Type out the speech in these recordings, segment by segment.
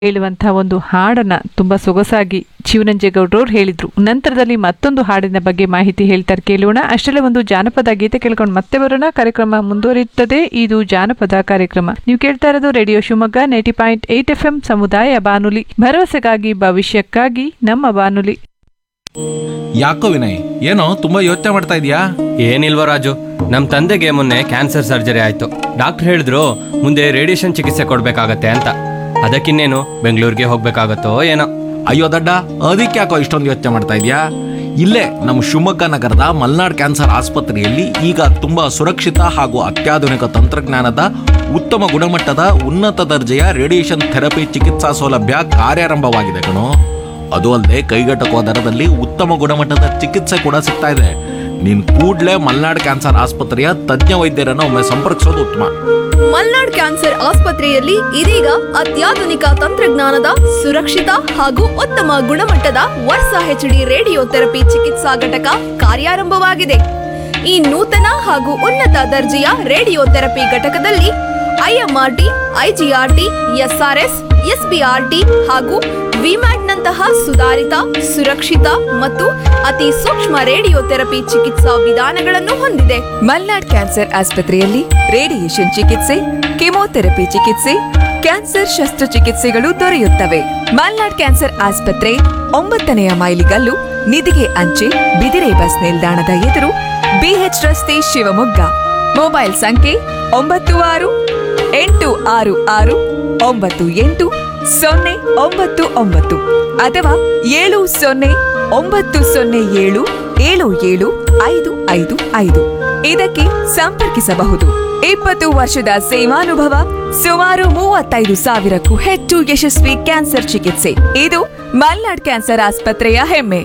ಹೇಳುವಂತಹ ಒಂದು ಹಾಡನ್ನ ತುಂಬಾ ಸೊಗಸಾಗಿ ಶಿವನಂಜೇಗೌಡ್ರವ್ರು ಹೇಳಿದ್ರು ನಂತರದಲ್ಲಿ ಮತ್ತೊಂದು ಹಾಡಿನ ಬಗ್ಗೆ ಮಾಹಿತಿ ಹೇಳ್ತಾರೆ ಕೇಳೋಣ ಅಷ್ಟರಲ್ಲೇ ಒಂದು ಜಾನಪದ ಗೀತೆ ಕೇಳ್ಕೊಂಡು ಮತ್ತೆ ಬರೋಣ ಕಾರ್ಯಕ್ರಮ ಮುಂದುವರಿಯುತ್ತದೆ ಇದು ಜಾನಪದ ಕಾರ್ಯಕ್ರಮ ನೀವು ಕೇಳ್ತಾ ಇರೋದು radio Shivamogga ninety point eight F M ಸಮುದಾಯ ಬಾನುಲಿ ಭರವಸೆಗಾಗಿ ಭವಿಷ್ಯಕ್ಕಾಗಿ ನಮ್ಮ ಬಾನುಲಿ ಯಾಕೋ ವಿನಯ್ ಏನೋ ತುಂಬಾ ಯೋಚನೆ ಮಾಡ್ತಾ ಇದೀಯಾ ಏನಿಲ್ವ ರಾಜು ನಮ್ಮ ತಂದೆಗೆ ಮೊನ್ನೆ ಕ್ಯಾನ್ಸರ್ ಸರ್ಜರಿ ಆಯ್ತು ಡಾಕ್ಟರ್ ಹೇಳಿದ್ರು ಮುಂದೆ ರೇಡಿಯೇಷನ್ ಚಿಕಿತ್ಸೆ ಕೊಡ್ಬೇಕಾಗತ್ತೆ ಅಂತ ಅದಕ್ಕಿನ್ನೇನು ಬೆಂಗಳೂರಿಗೆ ಹೋಗ್ಬೇಕಾಗತ್ತೋ ಏನೋ ಅಯ್ಯೋ ದಡ್ಡ ಅದಕ್ಕೆ ಯಾಕೋ ಇಷ್ಟೊಂದು ಯೋಚನೆ ಮಾಡ್ತಾ ಇದೀಯಾ ಇಲ್ಲೇ ನಮ್ಮ ಶಿವಮೊಗ್ಗ ನಗರದ ಮಲ್ನಾಡ್ ಕ್ಯಾನ್ಸರ್ ಆಸ್ಪತ್ರೆಯಲ್ಲಿ ಈಗ ತುಂಬಾ ಸುರಕ್ಷಿತ ಹಾಗೂ ಅತ್ಯಾಧುನಿಕ ತಂತ್ರಜ್ಞಾನದ ಉತ್ತಮ ಗುಣಮಟ್ಟದ ಉನ್ನತ ದರ್ಜೆಯ ರೇಡಿಯೇಷನ್ ಥೆರಪಿ ಚಿಕಿತ್ಸಾ ಸೌಲಭ್ಯ ಕಾರ್ಯಾರಂಭವಾಗಿದೆ ಕಣೋ ಅದು ಅಲ್ಲದೆ ಕೈಗೆಟಕುವ ದರದಲ್ಲಿ ಉತ್ತಮ ಗುಣಮಟ್ಟದ ಚಿಕಿತ್ಸೆ ಕೂಡ ಸಿಗ್ತಾ ಇದೆ ನೀನ್ ಕೂಡ್ಲೇ ಮಲ್ನಾಡ್ ಕ್ಯಾನ್ಸರ್ ಆಸ್ಪತ್ರೆಯ ತಜ್ಞ ವೈದ್ಯರನ್ನು ಒಮ್ಮೆ ಸಂಪರ್ಕಿಸೋದು ಉತ್ತಮ ಮಲ್ನಾಡ್ ಕ್ಯಾನ್ಸರ್ ಆಸ್ಪತ್ರೆಯಲ್ಲಿ ಇದೀಗ ಅತ್ಯಾಧುನಿಕ ತಂತ್ರಜ್ಞಾನದ ಸುರಕ್ಷಿತ ಹಾಗೂ ಉತ್ತಮ ಗುಣಮಟ್ಟದ ವರ್ಸ ಹೆಚ್ಡಿ ರೇಡಿಯೋ ಥೆರಪಿ ಚಿಕಿತ್ಸಾ ಘಟಕ ಕಾರ್ಯಾರಂಭವಾಗಿದೆ ಈ ನೂತನ ಹಾಗೂ ಉನ್ನತ ದರ್ಜೆಯ ರೇಡಿಯೋ ಥೆರಪಿ ಘಟಕದಲ್ಲಿ ಐಎಂಆರ್ಟಿ ಐಜಿಆರ್ಟಿ ಎಸ್ಆರ್ಎಸ್ ಎಸ್ಬಿಆರ್ಟಿ ಹಾಗೂ ವಿಮ್ಯಾಟ್ನಂತಹ ಸುಧಾರಿತ ಸುರಕ್ಷಿತ ಮತ್ತು ಅತಿ ಸೂಕ್ಷ್ಮ ರೇಡಿಯೋ ಥೆರಪಿ ಚಿಕಿತ್ಸಾ ವಿಧಾನಗಳನ್ನು ಹೊಂದಿದೆ ಮಲ್ನಾಡ್ ಕ್ಯಾನ್ಸರ್ ಆಸ್ಪತ್ರೆಯಲ್ಲಿ ರೇಡಿಯೇಷನ್ ಚಿಕಿತ್ಸೆ ಕೆಮೊಥೆರಪಿ ಚಿಕಿತ್ಸೆ ಕ್ಯಾನ್ಸರ್ ಶಸ್ತ್ರಚಿಕಿತ್ಸೆಗಳು ದೊರೆಯುತ್ತವೆ ಮಲ್ನಾಡ್ ಕ್ಯಾನ್ಸರ್ ಆಸ್ಪತ್ರೆ ಒಂಬತ್ತನೆಯ ಮೈಲಿಗಲ್ಲು ನಿಧಿಗೆ ಅಂಚೆ ಬಿದಿರೆ ಬಸ್ ನಿಲ್ದಾಣದ ಎದುರು ಬಿಎಚ್ ರಸ್ತೆ ಶಿವಮೊಗ್ಗ ಮೊಬೈಲ್ ಸಂಖ್ಯೆ ಒಂಬತ್ತು ಆರು ಎಂಟು ಆರು ಆರು ಒಂಬತ್ತು ಎಂಟು ಸೊನ್ನೆ ಒಂಬತ್ತು ಒಂಬತ್ತು ಅಥವಾ ಏಳು ಸೊನ್ನೆ ಒಂಬತ್ತು ಸೊನ್ನೆ ಏಳು ಏಳು ಏಳು ಐದು ಐದು ಐದು ಇದಕ್ಕೆ ಸಂಪರ್ಕಿಸಬಹುದು ಇಪ್ಪತ್ತು ವರ್ಷದ ಸೇವಾನುಭವ ಸುಮಾರು ಮೂವತ್ತೈದು ಸಾವಿರಕ್ಕೂ ಹೆಚ್ಚು ಯಶಸ್ವಿ ಕ್ಯಾನ್ಸರ್ ಚಿಕಿತ್ಸೆ ಇದು ಮಲ್ನಾಡ್ ಕ್ಯಾನ್ಸರ್ ಆಸ್ಪತ್ರೆಯ ಹೆಮ್ಮೆ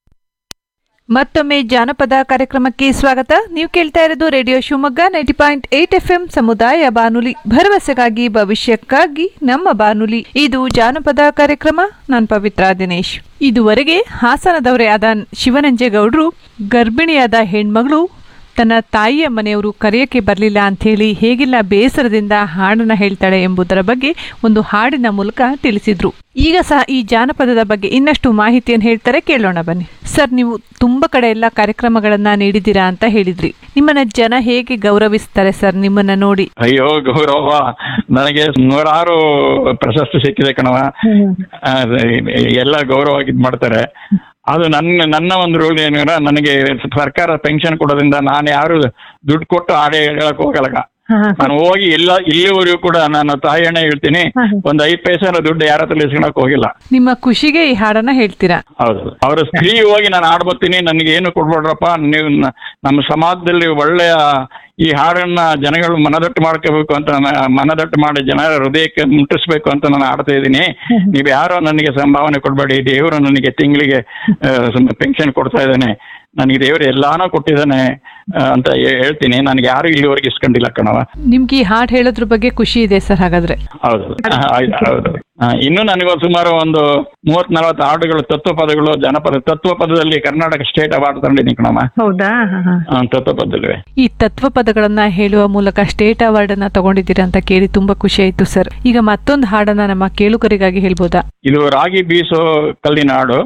ಮತ್ತೊಮ್ಮೆ ಜಾನಪದ ಕಾರ್ಯಕ್ರಮಕ್ಕೆ ಸ್ವಾಗತ ನೀವು ಕೇಳ್ತಾ ಇರೋದು radio Shivamogga ninety point eight F M ಸಮುದಾಯ ಬಾನುಲಿ ಭರವಸೆಗಾಗಿ ಭವಿಷ್ಯಕ್ಕಾಗಿ ನಮ್ಮ ಬಾನುಲಿ ಇದು ಜಾನಪದ ಕಾರ್ಯಕ್ರಮ ನಾನು ಪವಿತ್ರ ದಿನೇಶ್ ಇದುವರೆಗೆ ಹಾಸನದವರೇ ಆದ ಶಿವನಂಜೇಗೌಡರು ಗರ್ಭಿಣಿಯಾದ ಹೆಣ್ಮಗಳು ತನ್ನ ತಾಯಿಯ ಮನೆಯವರು ಕರೆಯಕ್ಕೆ ಬರಲಿಲ್ಲ ಅಂಥೇಳಿ ಹೇಗೆಲ್ಲ ಬೇಸರದಿಂದ ಹಾಡನ್ನ ಹೇಳ್ತಾಳೆ ಎಂಬುದರ ಬಗ್ಗೆ ಒಂದು ಹಾಡಿನ ಮೂಲಕ ತಿಳಿಸಿದ್ರು ಈಗ ಸಹ ಈ ಜಾನಪದದ ಬಗ್ಗೆ ಇನ್ನಷ್ಟು ಮಾಹಿತಿಯನ್ನು ಹೇಳ್ತಾರೆ ಕೇಳೋಣ ಬನ್ನಿ ಸರ್ ನೀವು ತುಂಬಾ ಕಡೆ ಎಲ್ಲ ಕಾರ್ಯಕ್ರಮಗಳನ್ನ ನೀಡಿದ್ದೀರಾ ಅಂತ ಹೇಳಿದ್ರಿ ನಿಮ್ಮನ್ನ ಜನ ಹೇಗೆ ಗೌರವಿಸ್ತಾರೆ ಸರ್ ನಿಮ್ಮನ್ನ ನೋಡಿ ಅಯ್ಯೋ ಗೌರವ ನನಗೆ ನೂರಾರು ಪ್ರಶಸ್ತಿ ಸಿಕ್ಕಿದೆ ಕಣವ ಆ, ಎಲ್ಲ ಗೌರವ ಇದ್ ಮಾಡ್ತಾರೆ ಅದು ನನ್ನ ನನ್ನ ಒಂದು ರೂಲ್ ಏನು ಅಂದ್ರೆ ನನಗೆ ಸರ್ಕಾರ ಪೆನ್ಷನ್ ಕೊಡೋದ್ರಿಂದ ನಾನು ಯಾರು ದುಡ್ಡು ಕೊಟ್ಟು ಹಾಡೆ ಹೇಳಕ್ ಹೋಗಲ್ಲ ನಾನು ಹೋಗಿ ಎಲ್ಲ ಇಲ್ಲಿವರೆಗೂ ಕೂಡ ನಾನು ತಾಯಿಯಣ್ಣ ಹೇಳ್ತೀನಿ ಒಂದ್ ಐದ್ ಪೈಸೆನ ದುಡ್ಡು ಯಾರ ಹತ್ರ ಇಸ್ಕೊಳಕ್ ಹೋಗಿಲ್ಲ ನಿಮ್ಮ ಖುಷಿಗೆ ಈ ಹಾಡನ್ನ ಹೇಳ್ತೀರಾ ಹೌದು ಅವ್ರ ಸ್ತ್ರೀ ಹೋಗಿ ನಾನು ಆಡ್ಬರ್ತೀನಿ ನನಗೆ ಏನು ಕೊಡ್ಬೇಡ್ರಪ್ಪ ನೀವು ನ- ನಮ್ಮ ಸಮಾಜದಲ್ಲಿ ಒಳ್ಳೆಯ ಈ ಹಾಡನ್ನ ಜನಗಳು ಮನದಟ್ಟು ಮಾಡ್ಕೋಬೇಕು ಅಂತ ನ- ಮನದಟ್ಟು ಮಾಡಿ ಜನರ ಹೃದಯಕ್ಕೆ ಮುಟ್ಟಿಸ್ಬೇಕು ಅಂತ ನಾನು ಆಡ್ತಾ ಇದ್ದೀನಿ ನೀವು ಯಾರೋ ನನಗೆ ಸಂಭಾವನೆ ಕೊಡಬೇಡಿ ದೇವರು ನನಗೆ ತಿಂಗಳಿಗೆ ಪೆನ್ಷನ್ ಕೊಡ್ತಾ ಇದ್ದಾನೆ ನನಗೆ ದೇವರು ಎಲ್ಲಾನು ಕೊಟ್ಟಿದ್ದಾನೆ ಆ, ಅಂತ ಹೇ- ಹೇಳ್ತೀನಿ ನನಗೆ ಯಾರು ಇಲ್ಲಿವರೆಗೆ ಇಸ್ಕೊಂಡಿಲ್ಲ ಕಣವ ನಿಮ್ಗೆ ಈ ಹಾಡು ಹೇಳೋದ್ರ ಬಗ್ಗೆ ಖುಷಿ ಇದೆ ಸರ್ ಹಾಗಾದ್ರೆ ಹೌದು ಆ, ಆಯ್ತು, ಹೌದು ಆ, ಇನ್ನು ನನಗೆ ಸುಮಾರು ಒಂದು ಮೂವತ್ ನಲವತ್ತು ಹಾಡುಗಳು ತತ್ವ ಪದಗಳು ಜನಪದ ತತ್ವ ಪದದಲ್ಲಿ ಕರ್ನಾಟಕ ಸ್ಟೇಟ್ ಅವಾರ್ಡ್ ತಗೊಂಡಿದ್ದೀನಿ ಕಣಮ್ಮ ಹೌದಾ ಆ, ತತ್ವ ಪದದಲ್ಲಿ ಈ ತತ್ವ ಪದಗಳನ್ನ ಹೇಳುವ ಮೂಲಕ ಸ್ಟೇಟ್ ಅವಾರ್ಡ್ ಅನ್ನ ತಗೊಂಡಿದ್ದೀರಾ ಅಂತ ಕೇಳಿ ತುಂಬಾ ಖುಷಿ ಆಯ್ತು ಸರ್ ಈಗ ಮತ್ತೊಂದು ಹಾಡನ್ನ ನಮ್ಮ ಕೇಳುಗರಿಗಾಗಿ ಹೇಳ್ಬೋದಾ ಇದು ರಾಗಿ ಬೀಸೋ ಕಲ್ಲಿನ ಹಾಡು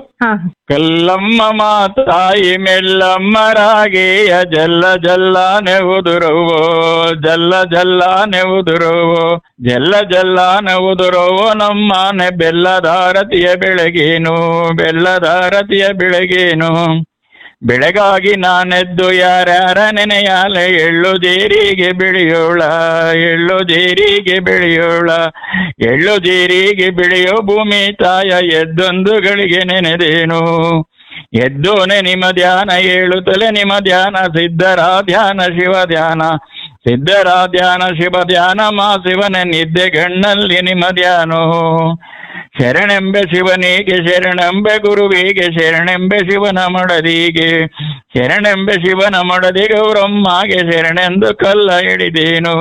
ಕಲ್ಲಮ್ಮ ಮಾತಾಯಿ ಮೆಲ್ಲಮ್ಮ ರಾಗೇಯ ಜಲ್ಲ ಜಲ್ಲ ನೆವುದುರುವೋ ಜಲ್ಲ ಜಲ್ಲ ನೆವುದುರುವೋ ಜಲ್ಲ ಜಲ್ಲ ನೆವುದುರುವೋ ನಮ್ಮನೆ ಬೆಲ್ಲದಾರತಿಯ ಬೆಳಗೇನು ಬೆಲ್ಲದಾರತಿಯ ಬೆಳಗೇನು ಬೆಳಗಾಗಿ ನಾನೆದ್ದು ಯಾರ್ಯಾರ ನೆನೆಯಾಲೆ ಎಳ್ಳು ಜೇರಿಗೆ ಬೆಳೆಯೋಳ ಎಳ್ಳು ಜೇರಿಗೆ ಬೆಳೆಯೋಳ ಎಳ್ಳು ಜೇರಿಗೆ ಬೆಳೆಯೋ ಭೂಮಿ ತಾಯ ಎದ್ದೊಂದು ಗಳಿಗೆ ನೆನೆದೇನು ಎದ್ದೋನೆ ನಿಮ್ಮ ಧ್ಯಾನ ಏಳುತ್ತಲೆ ನಿಮ್ಮ ಧ್ಯಾನ ಸಿದ್ಧರ ಧ್ಯಾನ ಶಿವ ಧ್ಯಾನ ಸಿದ್ಧರ ಧ್ಯಾನ ಶಿವ ಧ್ಯಾನ ಮಾ ಶಿವನ ನಿದ್ದೆ ಗಣ್ಣಲ್ಲಿ ನಿಮ್ಮ ಧ್ಯಾನೋ ಶರಣೆಂಬೆ ಶಿವನಿಗೆ ಶರಣೆಂಬೆ ಗುರುವಿಗೆ ಶರಣೆಂಬೆ ಶಿವನ ಮಡದಿಗೆ ಶರಣೆಂಬೆ ಶಿವನ ಮಡದಿ ಗೌರಮ್ಮಗೆ ಶರಣೆಂದು ಕಲ್ಲ ಹಿಡಿದೇನು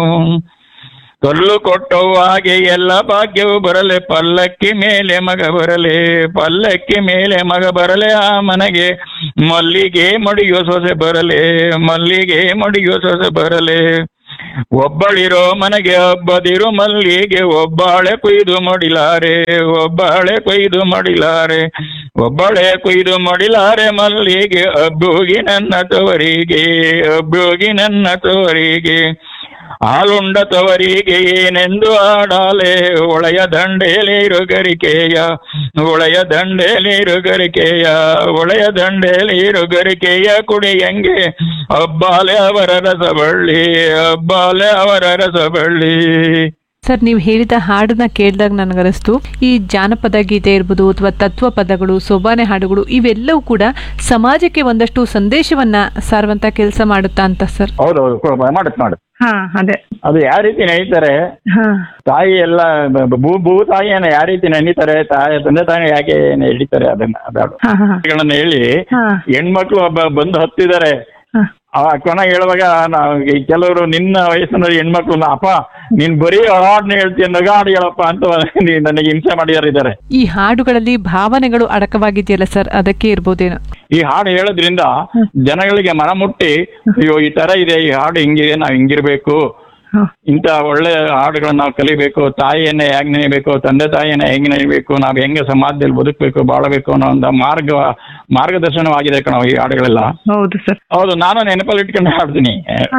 ಕಲ್ಲು ಕೊಟ್ಟುವಾಗೆ ಎಲ್ಲ ಭಾಗ್ಯವು ಬರಲೆ ಪಲ್ಲಕ್ಕಿ ಮೇಲೆ ಮಗ ಬರಲೆ ಪಲ್ಲಕ್ಕಿ ಮೇಲೆ ಮಗ ಬರಲೆ ಆ ಮನೆಗೆ ಮಲ್ಲಿಗೆ ಮಡಿಯೋ ಸೊಸೆ ಬರಲೆ ಮಲ್ಲಿಗೆ ಮಡಿಯೋ ಸೊಸೆ ಬರಲೆ ಒಬ್ಬಳಿರೋ ಮನೆಗೆ ಹಬ್ಬದಿರು ಮಲ್ಲಿಗೆ ಒಬ್ಬಾಳೆ ಕೊಯ್ದು ಮಡಿಲಾರೆ ಒಬ್ಬಾಳೆ ಕೊಯ್ದು ಮಡಿಲಾರೆ ಒಬ್ಬಳೆ ಕೊಯ್ದು ಮಡಿಲಾರೆ ಮಲ್ಲಿಗೆ ಹಬ್ಬುಗಿ ನನ್ನ ತವರಿಗೆ ಹಬ್ಬುಗಿ ನನ್ನ ತವರಿಗೆ ಹಾಲುಂಡ ತವರಿಗೆ ಏನೆಂದು ಆಡಾಲೆ ಒಳೆಯ ದಂಡೇಲಿರು ಗರಿಕೆಯ ಒಳೆಯ ದಂಡೇಲಿರು ಗರಿಕೆಯ ಒಳೆಯ ದಂಡೇಲಿರು ಗರಿಕೆಯ ಕುಡಿಯಂಗೆ ಹಬ್ಬಾಲೆ ಅವರ ರಸಬಳ್ಳಿ ಹಬ್ಬಾಲೆ ಅವರ ರಸಬಳ್ಳಿ ಸರ್ ನೀವು ಹೇಳಿದ ಹಾಡನ್ನ ಕೇಳಿದಾಗ ನನಗನಿಸ್ತು ಈ ಜಾನಪದ ಗೀತೆ ಇರ್ಬೋದು ಅಥವಾ ತತ್ವ ಪದಗಳು ಸೊಬಾನೆ ಹಾಡುಗಳು ಇವೆಲ್ಲವೂ ಕೂಡ ಸಮಾಜಕ್ಕೆ ಒಂದಷ್ಟು ಸಂದೇಶವನ್ನ ಸಾರುವಂತ ಕೆಲಸ ಮಾಡುತ್ತಾ ಅಂತ ಸರ್ ಹೌದೌದು ಮಾಡುತ್ತೆ ಮಾಡುತ್ತೆ ಹಾ ಅದೇ ಅದು ಯಾವ ರೀತಿ ನೆನೀತಾರೆ ಹಾ ತಾಯಿ ಎಲ್ಲ ಬ- ಭೂ ಭೂ ತಾಯಿಯನ್ನ ಯಾವ ರೀತಿ ನೆನೀತಾರೆ ತಾಯಿ ತಂದೆ ತಾಯಿ ಯಾಕೆ ಹಿಡಿತಾರೆ ಅದನ್ನ ಅದಾಡು ಹಾ ಹಾ ಗಳನ್ನ ಹೇಳಿ ಹಾ. ಹೆಣ್ಮಕ್ಳು ಒಬ್ಬ ಬಂದು ಹತ್ತಿದ್ದಾರೆ ಹಾ. ಆ ಕೊನೆಗೆ ಹೇಳುವಾಗ ನಾವು ಈ ಕೆಲವರು ನಿನ್ನ ವಯಸ್ಸಿನ ಹೆಣ್ಮಕ್ಳು ಅಪ್ಪ ನೀನ್ ಬರೀ ಹಾಡ್ನ ಹೇಳ್ತೀಯ ನಗಾಡ್ ಹೇಳಪ್ಪ ಅಂತ ನೀ- ನನಗೆ ಹಿಂಸೆ ಮಾಡಿದಾರಿದ್ದಾರೆ ಈ ಹಾಡುಗಳಲ್ಲಿ ಭಾವನೆಗಳು ಅಡಕವಾಗಿದೆಯಲ್ಲ ಸರ್ ಅದಕ್ಕೆ ಇರ್ಬೋದೇನೋ ಈ ಹಾಡು ಹೇಳೋದ್ರಿಂದ ಜನಗಳಿಗೆ ಮನ ಮುಟ್ಟಿ ಅಯ್ಯೋ ಈ ತರ ಇದೆ ಈ ಹಾಡು ಹಿಂಗಿದೆ ನಾವ್ ಹಿಂಗಿರ್ಬೇಕು ಇಂಥ ಒಳ್ಳೆ ಹಾಡುಗಳನ್ನ ನಾವು ಕಲಿಬೇಕು ತಾಯಿಯನ್ನ ಹೇಗೆ ನೆನೆಯಬೇಕು ತಂದೆ ತಾಯಿಯನ್ನ ಹೆಂಗೆ ನೆನೆಯಬೇಕು ನಾವು ಹೆಂಗೆ ಸಮಾಜದಲ್ಲಿ ಬದುಕಬೇಕು ಬಾಳಬೇಕು ಅನ್ನೋ ಒಂದು ಮಾರ್ಗ ಮಾರ್ಗದರ್ಶನವಾಗಿದೆ ಕಣೋ ಈ ಹಾಡುಗಳೆಲ್ಲ ಹೌದು ಸರ್ ಹೌದು ನಾನು ನೆನಪಲ್ಲಿ ಇಟ್ಕೊಂಡು ಹಾಡ್ತೀನಿ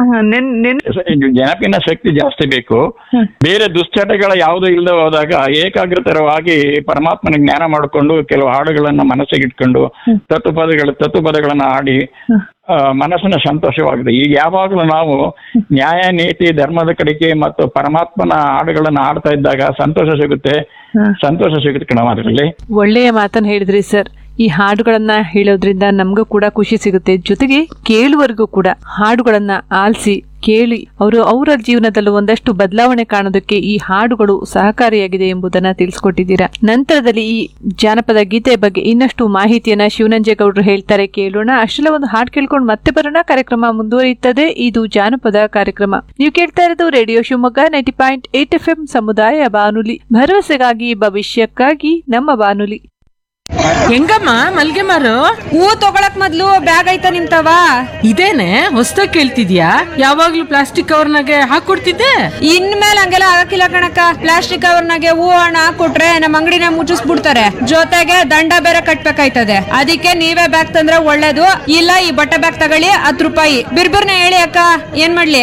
ನೆನಪಿನ ಶಕ್ತಿ ಜಾಸ್ತಿ ಬೇಕು ಬೇರೆ ದುಶ್ಚಟಗಳ ಯಾವುದು ಇಲ್ಲದೆ ಹೋದಾಗ ಏಕಾಗ್ರತರವಾಗಿ ಪರಮಾತ್ಮನ ಜ್ಞಾನ ಮಾಡಿಕೊಂಡು ಕೆಲವು ಹಾಡುಗಳನ್ನ ಮನಸ್ಸಿಗೆ ಇಟ್ಕೊಂಡು ತತ್ವಪದಗಳ ತತ್ವಪದಗಳನ್ನ ಹಾಡಿ ಆ, ಮನಸ್ಸಿನ ಸಂತೋಷವಾಗಿದೆ ಈಗ ಯಾವಾಗಲೂ ನಾವು ನ್ಯಾಯ ನೀತಿ ಧರ್ಮದ ಕಡೆಗೆ ಮತ್ತು ಪರಮಾತ್ಮನ ಹಾಡುಗಳನ್ನ ಹಾಡ್ತಾ ಇದ್ದಾಗ ಸಂತೋಷ ಸಿಗುತ್ತೆ ಸಂತೋಷ ಸಿಗುತ್ತೆ ಕಣ ಅದರಲ್ಲಿ ಒಳ್ಳೆಯ ಮಾತನ್ನ ಹೇಳಿದ್ರಿ ಸರ್ ಈ ಹಾಡುಗಳನ್ನ ಹೇಳೋದ್ರಿಂದ ನಮಗೂ ಕೂಡ ಖುಷಿ ಸಿಗುತ್ತೆ ಜೊತೆಗೆ ಕೇಳುವರಿಗೂ ಕೂಡ ಹಾಡುಗಳನ್ನ ಆಲಿಸಿ ಕೇಳಿ ಅವರು ಅವರ ಜೀವನದಲ್ಲೂ ಒಂದಷ್ಟು ಬದಲಾವಣೆ ಕಾಣೋದಕ್ಕೆ ಈ ಹಾಡುಗಳು ಸಹಕಾರಿಯಾಗಿದೆ ಎಂಬುದನ್ನ ತಿಳಿಸ್ಕೊಟ್ಟಿದ್ದೀರಾ ನಂತರದಲ್ಲಿ ಈ ಜಾನಪದ ಗೀತೆ ಬಗ್ಗೆ ಇನ್ನಷ್ಟು ಮಾಹಿತಿಯನ್ನ ಶಿವನಂಜೇಗೌಡರು ಹೇಳ್ತಾರೆ ಕೇಳೋಣ ಅಷ್ಟೆಲ್ಲ ಒಂದು ಹಾಡು ಕೇಳ್ಕೊಂಡು ಮತ್ತೆ ಬರೋಣ ಕಾರ್ಯಕ್ರಮ ಮುಂದುವರಿಯುತ್ತದೆ ಇದು ಜಾನಪದ ಕಾರ್ಯಕ್ರಮ ನೀವು ಕೇಳ್ತಾ ಇರೋದು radio Shivamogga ninety point eight F M ಸಮುದಾಯ ಬಾನುಲಿ ಭರವಸೆಗಾಗಿ ಭವಿಷ್ಯಕ್ಕಾಗಿ ನಮ್ಮ ಬಾನುಲಿ ಹೆಂಗಮ್ಮ ಮಲ್ಗೆ ಮಾರು ಹೂ ತಗೊಳಕ್ ಮೊದ್ಲು ಬ್ಯಾಗ್ ಐತ ನಿಮ್ತವ ಇದೇನೆ ಹೊಸ್ದಾಗ್ ಕೇಳ್ತಿದ್ಯಾ ಯಾವಾಗ್ಲೂ ಪ್ಲಾಸ್ಟಿಕ್ ಕವರ್ನಾಗೆ ಹಾಕೊಡ್ತಿದ್ದೆ ಇನ್ಮೇಲೆ ಹಂಗೆಲ್ಲ ಆಗಕ್ಕಿಲ್ಲ ಕಣಕ್ಕ ಪ್ಲಾಸ್ಟಿಕ್ ಕವರ್ನಾಗೆ ಹೂ ಹಣ ಹಾಕೊಟ್ರೆ ನಮ್ ಅಂಗಡಿನ ಮುಚ್ಚಿಸ್ಬಿಡ್ತಾರೆ ಜೊತೆಗೆ ದಂಡ ಬೇರೆ ಕಟ್ಬೇಕಾಯ್ತದೆ ಅದಕ್ಕೆ ನೀವೇ ಬ್ಯಾಗ್ ತಂದ್ರೆ ಒಳ್ಳೇದು ಇಲ್ಲ ಈ ಬಟ್ಟೆ ಬ್ಯಾಗ್ ತಗೊಳ್ಳಿ ಹತ್ತು ರೂಪಾಯಿ ಬಿರ್ಬಿರ್ನ ಹೇಳಿ ಅಕ್ಕ ಏನ್ ಮಾಡ್ಲಿ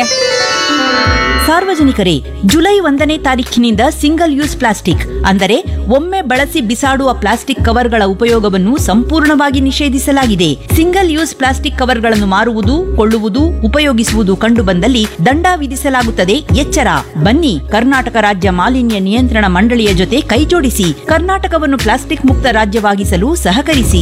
ಸಾರ್ವಜನಿಕರೇ ಜುಲೈ ಒಂದನೇ ತಾರೀಖಿನಿಂದ ಸಿಂಗಲ್ ಯೂಸ್ ಪ್ಲಾಸ್ಟಿಕ್ ಅಂದರೆ ಒಮ್ಮೆ ಬಳಸಿ ಬಿಸಾಡುವ ಪ್ಲಾಸ್ಟಿಕ್ ಕವರ್ಗಳ ಉಪಯೋಗವನ್ನು ಸಂಪೂರ್ಣವಾಗಿ ನಿಷೇಧಿಸಲಾಗಿದೆ ಸಿಂಗಲ್ ಯೂಸ್ ಪ್ಲಾಸ್ಟಿಕ್ ಕವರ್ಗಳನ್ನು ಮಾರುವುದು ಕೊಳ್ಳುವುದು ಉಪಯೋಗಿಸುವುದು ಕಂಡುಬಂದಲ್ಲಿ ದಂಡ ವಿಧಿಸಲಾಗುತ್ತದೆ ಎಚ್ಚರ ಬನ್ನಿ ಕರ್ನಾಟಕ ರಾಜ್ಯ ಮಾಲಿನ್ಯ ನಿಯಂತ್ರಣ ಮಂಡಳಿಯ ಜೊತೆ ಕೈಜೋಡಿಸಿ ಕರ್ನಾಟಕವನ್ನು ಪ್ಲಾಸ್ಟಿಕ್ ಮುಕ್ತ ರಾಜ್ಯವಾಗಿಸಲು ಸಹಕರಿಸಿ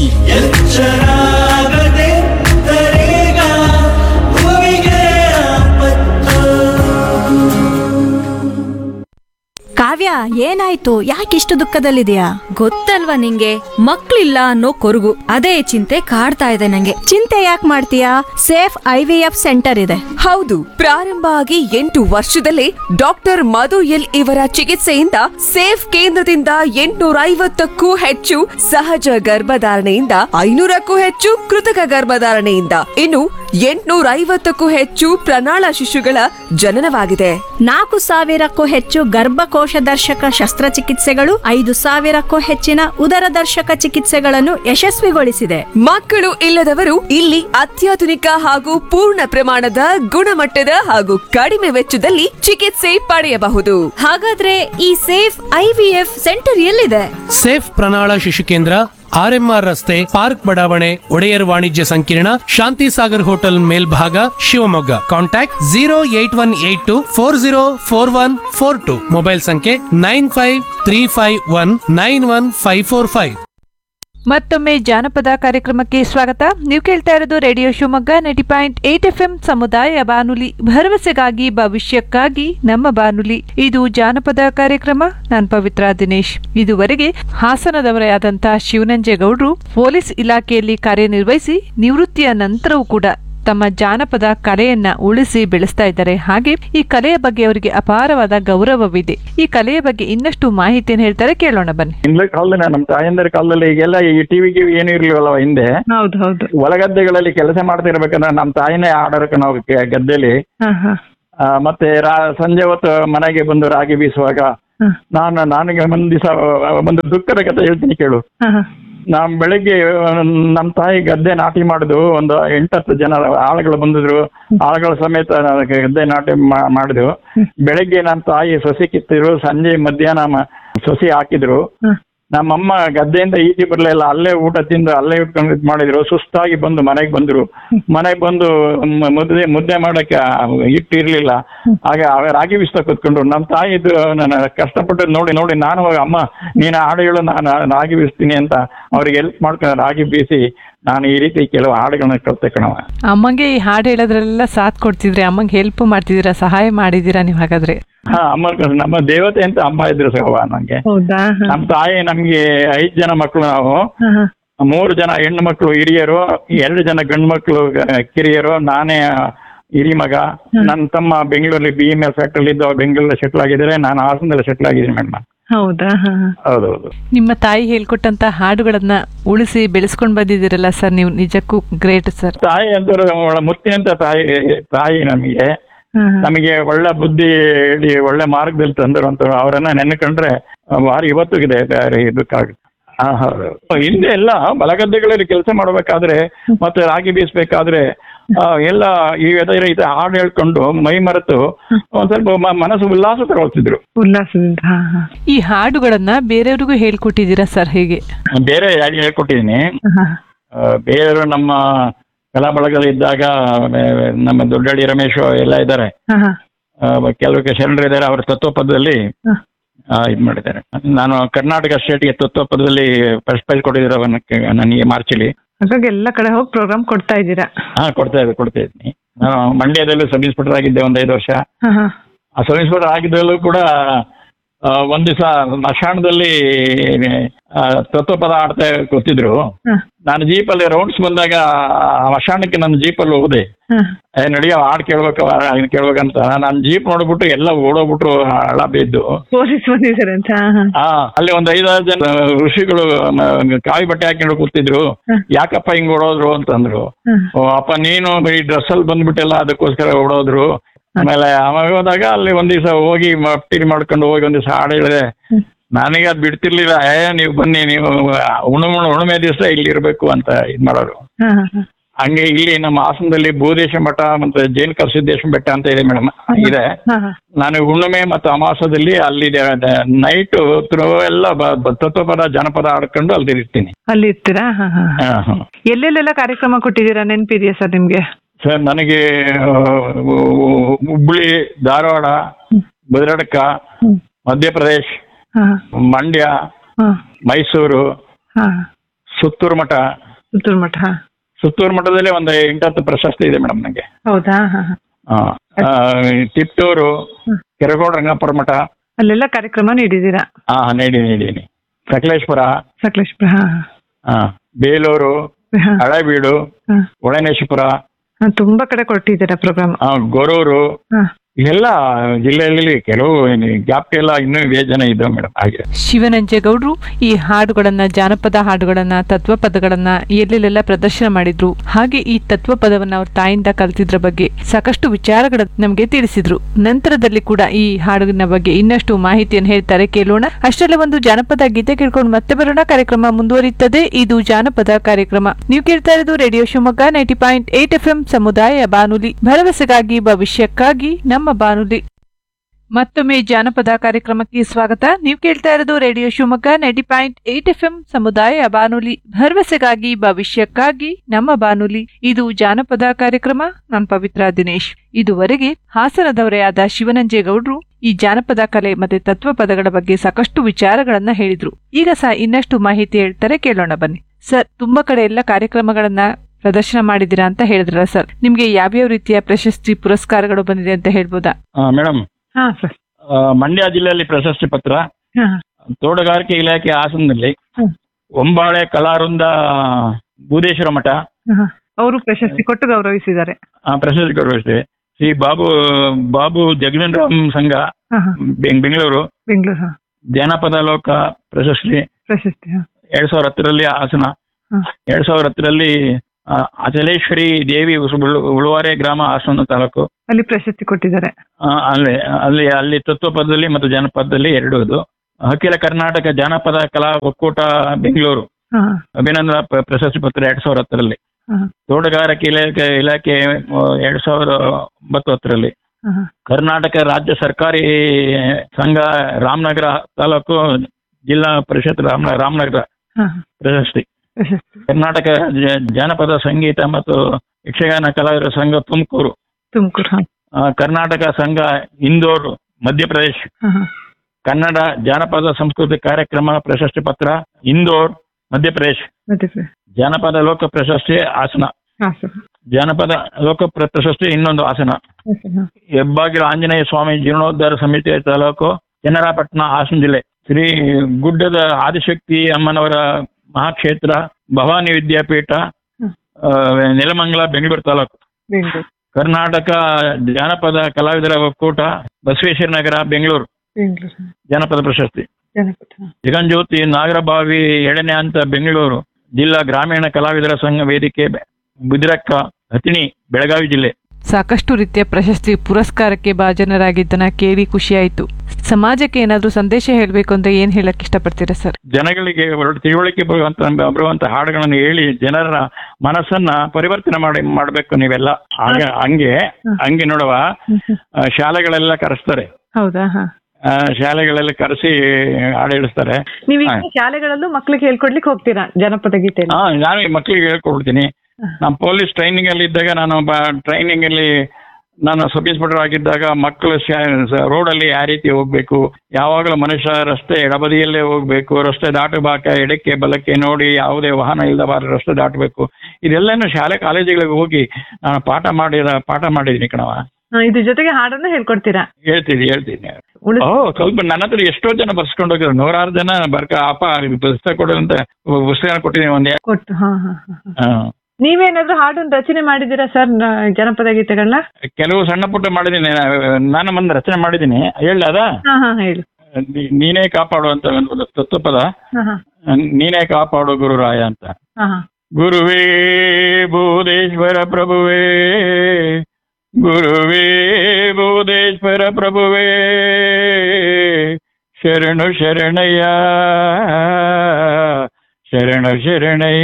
ಕಾವ್ಯ ಏನಾಯ್ತು ಯಾಕಿಷ್ಟು ದುಃಖದಲ್ಲಿದೆಯಾ ಗೊತ್ತಲ್ವಾ ನಿಂಗೆ ಮಕ್ಳಿಲ್ಲ ಅನ್ನೋ ಕೊರಗು ಅದೇ ಚಿಂತೆ ಕಾಡ್ತಾ ಇದೆ ನಂಗೆ ಚಿಂತೆ ಯಾಕೆ ಮಾಡ್ತೀಯಾ safe I V F centre ಇದೆ ಹೌದು ಪ್ರಾರಂಭ ಆಗಿ ಎಂಟು ವರ್ಷದಲ್ಲೇ ಡಾಕ್ಟರ್ ಮಧು ಎಲ್ ಇವರ ಚಿಕಿತ್ಸೆಯಿಂದ ಸೇಫ್ ಕೇಂದ್ರದಿಂದ ಎಂಟುನೂರ ಐವತ್ತಕ್ಕೂ ಹೆಚ್ಚು ಸಹಜ ಗರ್ಭಧಾರಣೆಯಿಂದ ಐನೂರಕ್ಕೂ ಹೆಚ್ಚು ಕೃತಕ ಗರ್ಭಧಾರಣೆಯಿಂದ ಇನ್ನು ಎಂಟುನೂರ ಐವತ್ತಕ್ಕೂ ಹೆಚ್ಚು ಪ್ರಣಾಳ ಶಿಶುಗಳ ಜನನವಾಗಿದೆ ನಾಲ್ಕು ಸಾವಿರಕ್ಕೂ ಹೆಚ್ಚು ಗರ್ಭಕೋಶ ದರ್ಶಕ ಶಸ್ತ್ರಚಿಕಿತ್ಸೆಗಳು ಐದು ಸಾವಿರಕ್ಕೂ ಹೆಚ್ಚಿನ ಉದರ ದರ್ಶಕ ಚಿಕಿತ್ಸೆಗಳನ್ನು ಯಶಸ್ವಿಗೊಳಿಸಿದೆ ಮಕ್ಕಳು ಇಲ್ಲದವರು ಇಲ್ಲಿ ಅತ್ಯಾಧುನಿಕ ಹಾಗೂ ಪೂರ್ಣ ಪ್ರಮಾಣದ ಗುಣಮಟ್ಟದ ಹಾಗೂ ಕಡಿಮೆ ವೆಚ್ಚದಲ್ಲಿ ಚಿಕಿತ್ಸೆ ಪಡೆಯಬಹುದು ಹಾಗಾದ್ರೆ ಈ safe I V F centre ಎಲ್ಲಿದೆ ಸೇಫ್ ಪ್ರಣಾಳ ಶಿಶು ಕೇಂದ್ರ ಆರ್ಎಂಆರ್ ರಸ್ತೆ ಪಾರ್ಕ್ ಬಡಾವಣೆ ಒಡೆಯರ್ ವಾಣಿಜ್ಯ ಸಂಕೀರ್ಣ ಶಾಂತಿ ಸಾಗರ್ ಹೋಟೆಲ್ ಮೇಲ್ಭಾಗ Shivamogga contact zero eight one eight two four zero four one four two mobile ಸಂಖ್ಯೆ nine five three five one nine one five four five ಮತ್ತೊಮ್ಮೆ ಜಾನಪದ ಕಾರ್ಯಕ್ರಮಕ್ಕೆ ಸ್ವಾಗತ ನೀವು ಕೇಳ್ತಾ ಇರೋದು radio Shivamogga ninety point eight F M ಸಮುದಾಯ ಬಾನುಲಿ ಭರವಸೆಗಾಗಿ ಭವಿಷ್ಯಕ್ಕಾಗಿ ನಮ್ಮ ಬಾನುಲಿ ಇದು ಜಾನಪದ ಕಾರ್ಯಕ್ರಮ ನಾನ್ ಪವಿತ್ರ ದಿನೇಶ್ ಇದುವರೆಗೆ ಹಾಸನದವರೇ ಆದಂತಹ ಶಿವನಂಜೇಗೌಡರು ಪೊಲೀಸ್ ಇಲಾಖೆಯಲ್ಲಿ ಕಾರ್ಯನಿರ್ವಹಿಸಿ ನಿವೃತ್ತಿಯ ನಂತರವೂ ಕೂಡ ತಮ್ಮ ಜಾನಪದ ಕಲೆಯನ್ನ ಉಳಿಸಿ ಬೆಳೆಸ್ತಾ ಇದ್ದಾರೆ ಹಾಗೆ ಈ ಕಲೆಯ ಬಗ್ಗೆ ಅವರಿಗೆ ಅಪಾರವಾದ ಗೌರವವಿದೆ ಈ ಕಲೆಯ ಬಗ್ಗೆ ಇನ್ನಷ್ಟು ಮಾಹಿತಿಯನ್ನು ಹೇಳ್ತಾರೆ ಕೇಳೋಣ ಬನ್ನಿ ಹಿಂದಿನ ಕಾಲದಲ್ಲಿ ನಮ್ಮ ತಾಯಂದಿರ ಕಾಲದಲ್ಲಿ ಈಗೆಲ್ಲ ಈ ಟಿವಿ ಗಿವಿ ಏನು ಇರ್ಲಿಲ್ವಲ್ಲ ಹಿಂದೆ ಹೌದು ಹೌದು ಹೊಲಗದ್ದೆಗಳಲ್ಲಿ ಕೆಲಸ ಮಾಡ್ತಿರ್ಬೇಕಂದ್ರೆ ನಮ್ಮ ತಾಯಿನೇ ಆಡೋರಕ್ಕೆ ನಾವು ಗೆ- ಗದ್ದೆಲಿ ಆ, ಮತ್ತೆ ರಾ- ಸಂಜೆ ಹೊತ್ತು ಮನೆಗೆ ಬಂದು ರಾಗಿ ಬೀಸುವಾಗ ನಾನು ನನಗೆ ಒಂದು ದಿವಸ ಒಂದು ದುಃಖದ ಕಥೆ ಹೇಳ್ತೀನಿ ಕೇಳು ನಾನ್ ಬೆಳಿಗ್ಗೆ ನಮ್ಮ ತಾಯಿ ಗದ್ದೆ ನಾಟಿ ಮಾಡುದು ಒಂದು ಎಂಟತ್ತು ಜನ ಆಳುಗಳು ಬಂದಿದ್ರು ಆಳುಗಳ ಸಮೇತ ನಾನು ಗದ್ದೆ ನಾಟಿ ಮಾ- ಮಾಡಿದ್ವು ಬೆಳಿಗ್ಗೆ ನಮ್ಮ ತಾಯಿ ಸಸಿ ಕಿತ್ತಿದ್ರು ಸಂಜೆ ಮಧ್ಯಾಹ್ನ ಮ- ಸಸಿ ಹಾಕಿದ್ರು ನಮ್ಮಮ್ಮ ಗದ್ದೆಯಿಂದ ಈಚೆ ಬರಲಿಲ್ಲ ಅಲ್ಲೇ ಊಟ ತಿಂದು ಅಲ್ಲೇ ಇಟ್ಕೊಂಡು ಇದ್ ಮಾಡಿದ್ರು ಸುಸ್ತಾಗಿ ಬಂದು ಮನೆಗೆ ಬಂದ್ರು ಮನೆಗೆ ಬಂದು ಮ- ಮುದ್ದೆ ಮುದ್ದೆ ಮಾಡಕ್ಕೆ ಹಿಟ್ಟು ಇರ್ಲಿಲ್ಲ ಆಗ ಅವ ರಾಗಿ ಬೀಸ್ತಾ ಕೂತ್ಕೊಂಡ್ರು ನಮ್ಮ ತಾಯಿದು ನಾನು ಕಷ್ಟಪಟ್ಟು ನೋಡಿ ನೋಡಿ ನಾನು ಹೋಗಿ ಅಮ್ಮ ನೀನು ಹಾಡು ಹೇಳು ನಾನು ರಾಗಿ ಬೀಸ್ತೀನಿ ಅಂತ ಅವ್ರಿಗೆ ಹೆಲ್ಪ್ ಮಾಡ್ಕೊಂಡು ರಾಗಿ ಬೀಸಿ ನಾನು ಈ ರೀತಿ ಕೆಲವು ಹಾಡುಗಳನ್ನ ಕಲ್ತೆ ಕಣವ ಅಮ್ಮಂಗೆ ಈ ಹಾಡು ಹೇಳೋದ್ರೆಲ್ಲ ಸಾಥ್ ಕೊಡ್ತಿದ್ರಿ ಅಮ್ಮಂಗೆ ಹೆಲ್ಪ್ ಮಾಡ್ತಿದ್ದೀರಾ ಸಹಾಯ ಮಾಡಿದ್ದೀರಾ ನೀವು ಹಾಗಾದ್ರೆ ಹಾ ಅಮ್ಮ ನಮ್ಮ ದೇವತೆ ಅಂತ ಅಮ್ಮ ಇದ್ರು ಸಹವ ನಂಗೆ ಹೌದಾ ನಮ್ಮ ತಾಯಿ ನಮ್ಗೆ ಐದ್ ಜನ ಮಕ್ಕಳು ನಾವು ಮೂರು ಜನ ಹೆಣ್ಣು ಮಕ್ಕಳು ಹಿರಿಯರು ಎರಡು ಜನ ಗಂಡು ಮಕ್ಕಳು ಕಿರಿಯರು ನಾನೇ ಹಿರಿ ಮಗ ನನ್ನ ತಮ್ಮ ಬೆಂಗಳೂರಲ್ಲಿ ಬಿ ಎಂ ಎಲ್ ಫ್ಯಾಕ್ಟ್ರಿ ಇದ್ದು ಬೆಂಗಳೂರಲ್ಲಿ ಸೆಟ್ಲ್ ಆಗಿದ್ದಾರೆ ನಾನು ಹಾಸನದಲ್ಲಿ ಸೆಟ್ಲ್ ಆಗಿದ್ದೀನಿ ಮೇಡಮ್ ಹೌದಾ ಹೌದೌದು ನಿಮ್ಮ ತಾಯಿ ಹೇಳ್ಕೊಟ್ಟಂತ ಹಾಡುಗಳನ್ನ ಉಳಿಸಿ ಬೆಳೆಸ್ಕೊಂಡು ಬಂದಿದ್ದೀರಲ್ಲ ಸರ್ ನೀವು ನಿಜಕ್ಕೂ ಗ್ರೇಟ್ ಸರ್ ತಾಯಿ ಅಂತಾರೆ ಅವಳ ಮುತ್ತಿನಂತ ತಾಯಿ ತಾಯಿ ನಮಗೆ ನಮಗೆ ಒಳ್ಳೆ ಬುದ್ಧಿ ಹೇಳಿ ಒಳ್ಳೆ ಮಾರ್ಗದಲ್ಲಿ ತಂದರು ಅಂತ ಅವರನ್ನ ನೆನ್ಕೊಂಡ್ರೆ ಭಾರಿ ಇವತ್ತಿಗಿದೆ ಬೇರೆ ಇದಕ್ಕಾಗಿ ಹಾ, ಹೌದು ಹಿಂದೆ ಎಲ್ಲ ಬಲಗದ್ದೆಗಳಲ್ಲಿ ಕೆಲಸ ಮಾಡಬೇಕಾದ್ರೆ ಮತ್ತೆ ರಾಗಿ ಬೀಸ್ಬೇಕಾದ್ರೆ ಆ, ಎಲ್ಲ ಈ ಅದೇ ರೀತಿ ಹಾಡು ಹೇಳ್ಕೊಂಡು ಮೈ ಮರೆತು ಒಂದ್ ಸ್ವಲ್ಪ ಮ- ಮನಸ್ಸು ಉಲ್ಲಾಸ ತಗೊಳ್ತಿದ್ರು ಉಲ್ಲಾಸದಿಂದ ಹಾ ಹಾ ಈ ಹಾಡುಗಳನ್ನ ಬೇರೆಯವ್ರಿಗೂ ಹೇಳ್ಕೊಟ್ಟಿದ್ದೀರಾ ಸರ್ ಹೇಗೆ ಬೇರೆ ಯಾರಿಗೆ ಹೇಳ್ಕೊಟ್ಟಿದ್ದೀನಿ ಆ, ಬೇರೆಯವರು ನಮ್ಮ ಕಲಾ ಬಳಗದಲ್ಲಿದ್ದಾಗ ಆ, ನಮ್ಮ ದೊಡ್ಡಳ್ಳಿ ರಮೇಶ್ ಎಲ್ಲ ಇದ್ದಾರೆ ಹಾ ಹಾ ಆ, ಕೆಲವು ಶರಣರು ಇದ್ದಾರೆ ಅವರ ತತ್ವಪದದಲ್ಲಿ ಇದು ಮಾಡಿದ್ದಾರೆ ನಾನು ಕರ್ನಾಟಕ ಸ್ಟೇಟ್ಗೆ ತತ್ವಪದದಲ್ಲಿ ಫಸ್ಟ್ ಪ್ರೈಸ್ ಕೊಟ್ಟಿದ್ದಾರೆ ಅವನಕ್ಕೆ ನನಗೆ ಮಾರ್ಚಲ್ಲಿ ಹಾಗಾಗಿ ಎಲ್ಲ ಕಡೆ ಹೋಗಿ ಪ್ರೋಗ್ರಾಮ್ ಕೊಡ್ತಾ ಇದ್ದೀರಾ ಹಾ ಕೊಡ್ತಾ ಇದ್ದೆ ಕೊಡ್ತಾ ಇದ್ದೀನಿ ನಾನು ಮಂಡ್ಯದಲ್ಲೂ ಸಬ್ ಇನ್ಸ್ಪೆಕ್ಟರ್ ಆಗಿದ್ದೆ ಒಂದು ಐದು ವರ್ಷ ಹಾ ಹಾ ಆ ಸಬ್ ಇನ್ಸ್ಪೆಕ್ಟರ್ ಆಗಿದ್ದಲ್ಲೂ ಕೂಡ ಆ, ಒಂದ್ ದಿವಸ ಮಶಾಣದಲ್ಲಿ ಆ, ತತ್ವಪದ ಆಡ್ತಾ ಕೂತಿದ್ರು ನಾನು ಜೀಪಲ್ಲಿ ರೌಂಡ್ಸ್ ಬಂದಾಗ ಆ ಮಶಾಣಕ್ಕೆ ನನ್ನ ಜೀಪಲ್ಲಿ ಹೋದೆ ಏ ನಡಿಯೋ ಹಾಡು ಕೇಳ್ಬೇಕು ಇದನ್ನ ಕೇಳ್ಬೇಕಂತ ನಾನು ಜೀಪ್ ನೋಡ್ಬಿಟ್ಟು ಎಲ್ಲ ಓಡೋಗ್ಬಿಟ್ರು ಹಳ ಬಿದ್ದು ಪೊಲೀಸ್ ಬಂದಿದ್ದಾರೆ ಅಂತ ಹಾ ಹಾ ಆ ಅಲ್ಲಿ ಒಂದ್ ಐದಾರು ಜನ ಋಷಿಗಳು ಮ- ಕಾವಿ ಬಟ್ಟೆ ಹಾಕೊಂಡು ಕೂತಿದ್ರು ಯಾಕಪ್ಪ ಹಿಂಗ್ ಓಡೋದ್ರು ಅಂತಂದ್ರು ಓ ಅಪ್ಪ ನೀನು ಈ ಡ್ರೆಸ್ ಅಲ್ಲಿ ಬಂದ್ಬಿಟ್ಟೆಲ್ಲ ಅದಕ್ಕೋಸ್ಕರ ಓಡೋದ್ರು ಆಮೇಲೆ ಆವಾಗ ಹೋದಾಗ ಅಲ್ಲಿ ಒಂದ್ ದಿವಸ ಹೋಗಿ ಮಟ್ಟಿರಿ ಮಾಡ್ಕೊಂಡು ಹೋಗಿ ಒಂದ್ ದಿವಸ ಹಾಡು ಹೇಳಿದೆ ನನಗೆ ಅದ್ ಬಿಡ್ತಿರ್ಲಿಲ್ಲ ಏ ನೀವು ಬನ್ನಿ ನೀವು ಉಣುಮೆ ಉಣುಮೆ ದಿವಸ ಇಲ್ಲಿ ಇರ್ಬೇಕು ಅಂತ ಇದ್ ಮಾಡೋರು ಹಾ ಹಾ ಹಂಗೆ ಇಲ್ಲಿ ನಮ್ಮ ಹಾಸನದಲ್ಲಿ ಭೂದೇಶ ಮಠ ಮತ್ತೆ ಜೈನ್ ಕರ್ಸಿದ್ದೇಶ ಬೆಟ್ಟ ಅಂತ ಇದೆ ಮೇಡಮ್ ಇದೆ ಹಾ ಹಾ ನಾನು ಹುಣ್ಣಿಮೆ ಮತ್ತು ಅಮಾಸದಲ್ಲಿ ಅಲ್ಲಿ ನೈಟ್ ಎಲ್ಲ ಬ- ಬ- ತತ್ವಪದ ಜನಪದ ಆಡ್ಕೊಂಡು ಅಲ್ಲಿ ಇರ್ತೀನಿ ಅಲ್ಲಿ ಇರ್ತೀರಾ ಹಾ ಹಾ ಹಾ, ಹಾ. ಎಲ್ಲೆಲ್ಲೆಲ್ಲ ಕಾರ್ಯಕ್ರಮ ಕೊಟ್ಟಿದ್ದೀರಾ ನೆನಪಿದೆಯಾ ಸರ್ ನಿಮ್ಗೆ ಸರ್ ನನಗೆ ಆ, ಹುಬ್ಳಿ ಧಾರವಾಡ ಭದ್ರಡಕ ಮಧ್ಯಪ್ರದೇಶ್ ಹಾ ಮಂಡ್ಯ ಹಾ ಮೈಸೂರು ಹಾ ಸುತ್ತೂರು ಮಠ ಸುತ್ತೂರು ಮಠ ಹಾ ಸುತ್ತೂರು ಮಠದಲ್ಲಿ ಒಂದು ಎಂಟತ್ತು ಪ್ರಶಸ್ತಿ ಇದೆ ಮೇಡಮ್ ನನಗೆ ಹೌದಾ ಹಾ ಹಾ ಆ, ತಿಪ್ಟೂರು ಕೆರಗೋಡ ರಂಗಪುರ ಮಠ ಅಲ್ಲೆಲ್ಲ ಕಾರ್ಯಕ್ರಮ ನೀಡಿದ್ದೀರಾ ಹಾ ನೀಡಿ ನೀಡೀನಿ ಸಕಲೇಶ್ಪುರ ಸಕಲೇಶ್ಪುರ ಹಾ ಆ, ಬೇಲೂರು ಹಾ ಹಳೆಬೀಡು ಹಾ ಒಳನೇಶ್ವರ ಹಾ ತುಂಬಾ ಕಡೆ ಕೊಟ್ಟಿದ್ದೀರಾ ಪ್ರೋಗ್ರಾಮ್ ಆ, ಗೊರೂರು ಹಾ ಇವೆಲ್ಲ ಜಿಲ್ಲೆಯಲ್ಲಿ ಕೆಲವು ಗ್ಯಾಪ್ ಎಲ್ಲ ಇನ್ನೂ ವೇಜ್ ಜನ ಇದ್ದಾವೆ ಮೇಡಮ್ ಹಾಗೆ ಶಿವನಂಜೇಗೌಡರು ಈ ಹಾಡುಗಳನ್ನ ಜಾನಪದ ಹಾಡುಗಳನ್ನ ತತ್ವಪದಗಳನ್ನ ಎಲ್ಲೆಲ್ಲೆಲ್ಲ ಪ್ರದರ್ಶನ ಮಾಡಿದ್ರು ಹಾಗೆ ಈ ತತ್ವಪದವನ್ನ ಅವ್ರ ತಾಯಿಂದ ಕಲ್ತಿದ್ರ ಬಗ್ಗೆ ಸಾಕಷ್ಟು ವಿಚಾರಗಳ ನಮ್ಗೆ ತಿಳಿಸಿದ್ರು ನಂತರದಲ್ಲಿ ಕೂಡ ಈ ಹಾಡಿನ ಬಗ್ಗೆ ಇನ್ನಷ್ಟು ಮಾಹಿತಿಯನ್ನು ಹೇಳ್ತಾರೆ ಕೇಳೋಣ ಅಷ್ಟರಲ್ಲೇ ಒಂದು ಜಾನಪದ ಗೀತೆ ಕೇಳ್ಕೊಂಡು ಮತ್ತೆ ಬರೋಣ ಕಾರ್ಯಕ್ರಮ ಮುಂದುವರಿಯುತ್ತದೆ ಇದು ಜಾನಪದ ಕಾರ್ಯಕ್ರಮ ನೀವು ಕೇಳ್ತಾ ಇರೋದು radio Shivamogga ninety point eight F ಸಮುದಾಯ ಬಾನುಲಿ ಭರವಸೆಗಾಗಿ ಭವಿಷ್ಯಕ್ಕಾಗಿ ನಮ್ಮ ಬಾನುಲಿ ಮತ್ತೊಮ್ಮೆ ಜಾನಪದ ಕಾರ್ಯಕ್ರಮಕ್ಕೆ ಸ್ವಾಗತ ನೀವು ಕೇಳ್ತಾ ಇರೋದು radio Shivamogga ninety point eight F ಸಮುದಾಯ ಬಾನುಲಿ ಭರವಸೆಗಾಗಿ ಭವಿಷ್ಯಕ್ಕಾಗಿ ನಮ್ಮ ಬಾನುಲಿ ಇದು ಜಾನಪದ ಕಾರ್ಯಕ್ರಮ ನಾನು ಪವಿತ್ರ ದಿನೇಶ್ ಇದುವರೆಗೆ ಹಾಸನದವರೇ ಆದ ಶಿವನಂಜೇಗೌಡರು ಈ ಜಾನಪದ ಕಲೆ ಮತ್ತೆ ತತ್ವಪದಗಳ ಬಗ್ಗೆ ಸಾಕಷ್ಟು ವಿಚಾರಗಳನ್ನ ಹೇಳಿದ್ರು ಈಗ ಸಹ ಇನ್ನಷ್ಟು ಮಾಹಿತಿ ಹೇಳ್ತಾರೆ ಕೇಳೋಣ ಬನ್ನಿ ಸರ್ ತುಂಬಾ ಕಡೆ ಎಲ್ಲ ಕಾರ್ಯಕ್ರಮಗಳನ್ನ ಪ್ರದರ್ಶನ ಮಾಡಿದಿರಾ ಅಂತ ಹೇಳಿದ್ರಲ್ಲ ಸರ್ ನಿಮ್ಗೆ ಯಾವ್ಯಾವ ರೀತಿಯ ಪ್ರಶಸ್ತಿ ಪುರಸ್ಕಾರಗಳು ಬಂದಿದೆ ಅಂತ ಹೇಳ್ಬೋದಾ ಮೇಡಮ್ ಹಾ ಸರ್ ಮಂಡ್ಯ ಜಿಲ್ಲೆಯಲ್ಲಿ ಪ್ರಶಸ್ತಿ ಪತ್ರ ಹಾ ತೋಟಗಾರಿಕೆ ಇಲಾಖೆ ಹಾಸನದಲ್ಲಿ ಹ್ಮ್. ಒಂಬಾಳೆ ಕಲಾವೃಂದ ಬೂದೇಶ್ವರ ಮಠ ಹಾ ಅವರು ಪ್ರಶಸ್ತಿ ಕೊಟ್ಟು ಗೌರವಿಸಿದ್ದಾರೆ ಆ, ಪ್ರಶಸ್ತಿ ಗೌರವಿಸಿದೆ ಶ್ರೀ ಬಾಬು ಬಾಬು ಜಗನನ್ ರಾಮ್ ಸಂಘ ಹಾ ಹಾ ಬೆಂಗ್- ಬೆಂಗಳೂರು ಬೆಂಗಳೂರು ಹಾ ಜಾನಪದ ಲೋಕ ಪ್ರಶಸ್ತಿ ಪ್ರಶಸ್ತಿ ಹಾ ಎರಡ್ ಸಾವಿರದ ಹತ್ತರಲ್ಲಿ ಹಾಸನ ಹಾ. ಎರಡ್ ಸಾವಿರದ ಹತ್ತರಲ್ಲಿ ಆ, ಅಚಲೇಶ್ವರಿ ದೇವಿ ಉಸ್- ಉಳು- ಉಳುವಾರೆ ಗ್ರಾಮ ಹಾಸನ ತಾಲೂಕು ಅಲ್ಲಿ ಪ್ರಶಸ್ತಿ ಕೊಟ್ಟಿದ್ದಾರೆ ಆ, ಅಲ್ಲಿ ಅಲ್ಲಿ ಅಲ್ಲಿ ತತ್ವಪದದಲ್ಲಿ ಮತ್ತು ಜನಪದದಲ್ಲಿ ಎರಡು ಇದು ಅಖಿಲ ಕರ್ನಾಟಕ ಜಾನಪದ ಕಲಾ ಒಕ್ಕೂಟ ಬೆಂಗಳೂರು ಹಾ ಅಭಿನಂದನಾ ಪ- ಪ್ರಶಸ್ತಿ ಪತ್ರ ಎರಡ್ ಸಾವಿರದ ಹತ್ತರಲ್ಲಿ ಹಾ ತೋಟಗಾರಿಕೆ ಇಲಾಖೆ ಇಲಾಖೆ ಆ, ಎರಡ್ ಸಾವಿರದ ಒಂಬತ್ತು ಹತ್ತರಲ್ಲಿ ಹಾ ಕರ್ನಾಟಕ ರಾಜ್ಯ ಸರ್ಕಾರಿ ಸಂಘ ರಾಮನಗರ ತಾಲೂಕು ಜಿಲ್ಲಾ ಪರಿಷತ್ ರಾಮ ರಾಮನಗರ ಹಾ ಪ್ರಶಸ್ತಿ ಪ್ರಶಸ್ತಿ ಕರ್ನಾಟಕ ಜ- ಜಾನಪದ ಸಂಗೀತ ಮತ್ತು ಯಕ್ಷಗಾನ ಕಲಾವಿದರ ಸಂಘ ತುಮಕೂರು ತುಮಕೂರು ಹಾ ಆ, ಕರ್ನಾಟಕ ಸಂಘ ಇಂದೋರ್ ಮಧ್ಯಪ್ರದೇಶ್ ಹಾ ಹಾ ಕನ್ನಡ ಜಾನಪದ ಸಂಸ್ಕೃತಿ ಕಾರ್ಯಕ್ರಮ ಪ್ರಶಸ್ತಿ ಪತ್ರ ಇಂದೋರ್ ಮಧ್ಯಪ್ರದೇಶ್ ಮಧ್ಯಪ್ರದೇಶ ಜಾನಪದ ಲೋಕ ಪ್ರಶಸ್ತಿ ಹಾಸನ ಹಾ ಸರ್ ಜಾನಪದ ಲೋಕ ಪ್ರ- ಪ್ರಶಸ್ತಿ ಇನ್ನೊಂದು ಹಾಸನ ಹಾ ಹೆಬ್ಬಾಗಿಲು ಆಂಜನೇಯ ಸ್ವಾಮಿ ಜೀರ್ಣೋದ್ಧಾರ ಸಮಿತಿ ತಾಲೂಕು ಚನ್ನರಾಪಟ್ಟಣ ಹಾಸನ ಜಿಲ್ಲೆ ಶ್ರೀ ಗುಡ್ಡದ ಆದಿಶಕ್ತಿ ಅಮ್ಮನವರ ಮಹಾಕ್ಷೇತ್ರ ಭವಾನಿ ವಿದ್ಯಾಪೀಠ ಆ, ನೆಲಮಂಗಲ ಬೆಂಗಳೂರು ತಾಲೂಕು ಬೆಂಗಳೂರು ಕರ್ನಾಟಕ ಜಾನಪದ ಕಲಾವಿದರ ಒಕ್ಕೂಟ ಬಸವೇಶ್ವರ ನಗರ ಬೆಂಗಳೂರು ಬೆಂಗಳೂರು ಜಾನಪದ ಪ್ರಶಸ್ತಿ ಜನಪದ ಹಾ. ಜಗಂಜ್ಯೋತಿ ನಾಗರಬಾವಿ ಎರಡನೇ ಹಂತ ಬೆಂಗಳೂರು ಜಿಲ್ಲಾ ಗ್ರಾಮೀಣ ಕಲಾವಿದರ ಸಂಘ ವೇದಿಕೆ ಬೆ- ಬಿದಿರಕ್ಕ ಹತಿಣಿ ಬೆಳಗಾವಿ ಜಿಲ್ಲೆ ಸಾಕಷ್ಟು ರೀತಿಯ ಪ್ರಶಸ್ತಿ ಪುರಸ್ಕಾರಕ್ಕೆ ಭಾಜನರಾಗಿದ್ದನ್ನ ಕೇಳಿ ಖುಷಿಯಾಯಿತು ಸಮಾಜಕ್ಕೆ ಏನಾದರೂ ಸಂದೇಶ ಹೇಳಬೇಕು ಅಂದ್ರೆ ಏನ್ ಹೇಳಕ್ ಇಷ್ಟಪಡ್ತೀರಾ ಸರ್ ಜನಗಳಿಗೆ ಒಳ್ಳೆ ತಿಳುವಳಿಕೆ ಬರುವಂತ ಬರುವಂತ ಹಾಡುಗಳನ್ನು ಹೇಳಿ ಜನರ ಮನಸ್ಸನ್ನ ಪರಿವರ್ತನೆ ಮಾಡಿ ಮಾಡ್ಬೇಕು ನೀವೆಲ್ಲ ಹಾಗ ಹಂಗೆ ಹಂಗೆ ನೋಡುವ ಆ, ಶಾಲೆಗಳೆಲ್ಲ ಕರೆಸ್ತಾರೆ ಹೌದಾ ಹಾ ಆ, ಶಾಲೆಗಳೆಲ್ಲ ಕರೆಸಿ ಹಾಡು ಹೇಳಿಸ್ತಾರೆ ನೀವ್ ಈಗ ಹಾ. ಶಾಲೆಗಳಲ್ಲೂ ಮಕ್ಳಿಗೆ ಹೇಳ್ಕೊಡ್ಲಿಕ್ಕೆ ಹೋಗ್ತೀರಾ ಜನಪದ ಗೀತೆ ಹಾ ನಾನು ಈ ಮಕ್ಕಳಿಗೆ ಹೇಳ್ಕೊಡ್ತೀನಿ ನಾನು ಪೊಲೀಸ್ ಟ್ರೈನಿಂಗ್ ಅಲ್ಲಿ ಇದ್ದಾಗ ನಾನು ಟ್ರೈನಿಂಗ್ ಅಲ್ಲಿ ನಾನು ಸಬ್ ಇನ್ಸ್ಪೆಕ್ಟರ್ ಆಗಿದ್ದಾಗ ಮಕ್ಕಳು ರೋಡ್ ಅಲ್ಲಿ ಯಾವ ರೀತಿ ಹೋಗ್ಬೇಕು ಯಾವಾಗಲೂ ಮನುಷ್ಯ ರಸ್ತೆ ಎಡಬದಿಯಲ್ಲೇ ಹೋಗ್ಬೇಕು ರಸ್ತೆ ದಾಟಬಾಕ ಎಡಕ್ಕೆ ಬಲಕ್ಕೆ ನೋಡಿ ಯಾವುದೇ ವಾಹನ ಇಲ್ಲದಬಾರ ರಸ್ತೆ ದಾಟಬೇಕು ಇದೆಲ್ಲನೂ ಶಾಲೆ ಕಾಲೇಜುಗಳಿಗೆ ಹೋಗಿ ನಾನು ಪಾಠ ಮಾಡಿದ ಪಾಠ ಮಾಡಿದ್ದೀನಿ ಕಣವ ಹಾ, ಇದ್ರ ಜೊತೆಗೆ ಹಾಡನ್ನು ಹೇಳ್ಕೊಡ್ತೀರಾ ಹೇಳ್ತೀನಿ ಹೇಳ್ತೀನಿ ಉಳಿಸ್- ಓ ಸ್ವಲ್ಪ ನನ್ನ ಹತ್ರ ಎಷ್ಟೋ ಜನ ಬರ್ಸ್ಕೊಂಡು ಹೋಗಿದ್ರು ನೂರಾರು ಜನ ಬರ್ಕ ಅಪ್ಪ ಇದು ಪುಸ್ತಕ ಕೊಡು ಅಂತ ಪುಸ್ತಕ ಕೊಟ್ಟಿದ್ದೀನಿ ಒಂದ್ ಎರಡು- ಕೊಟ್ಟು ಹಾ ಹಾ ಹಾ ಹಾ. ಹಾ. ನೀವೇನಾದ್ರೂ ಹಾಡನ್ನು ರಚನೆ ಮಾಡಿದ್ದೀರಾ ಸರ್ ಜನಪದ ಗೀತೆಗಳನ್ನ ಕೆಲವು ಸಣ್ಣ ಪುಟ್ಟ ಮಾಡಿದ್ದೀನಿ ನಾನು ಒಂದು ರಚನೆ ಮಾಡಿದ್ದೀನಿ ಹೇಳ ಅದ ಹಾ ಹಾ ಹೇಳಿ ನೀ- ನೀನೇ ಕಾಪಾಡು ಅಂತ ಒಂದು ತತ್ವಪದ ಹಾ ಹಾ ನೀನೇ ಕಾಪಾಡು ಗುರುರಾಯ ಅಂತ ಹಾ ಹಾ ಗುರುವೇ ಭೂದೇಶ್ವರ ಪ್ರಭುವೇ ಗುರುವೇ ಭೂದೇಶ್ವರ ಪ್ರಭುವೇ ಶರಣು ಶರಣಯ್ಯ ಶರಣ ಶರಣಯ್ಯ